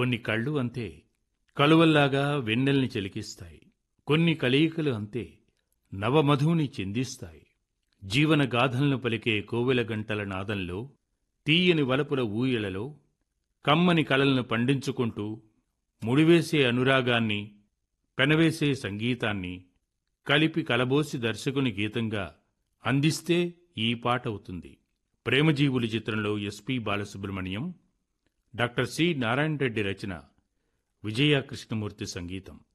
కొన్ని కళ్ళు అంతే కలువల్లాగా వెన్నెల్ని చెలికిస్తాయి కొన్ని కలయికలు అంతే నవమధువుని చిందిస్తాయి జీవన గాథలను పలికే కోవెల గంటల నాదంలో తీయని వలపుల ఊయలలో కమ్మని కలలను పండించుకుంటూ ముడివేసే అనురాగాన్ని పెనవేసే సంగీతాన్ని కలిపి కలబోసి దర్శకుని గీతంగా అందిస్తే ఈ పాట అవుతుంది ప్రేమజీవులు చిత్రంలో ఎస్పి బాలసుబ్రహ్మణ్యం డాక్టర్ సి నారాయణ రెడ్డి రచన విజయ కృష్ణమూర్తి సంగీతం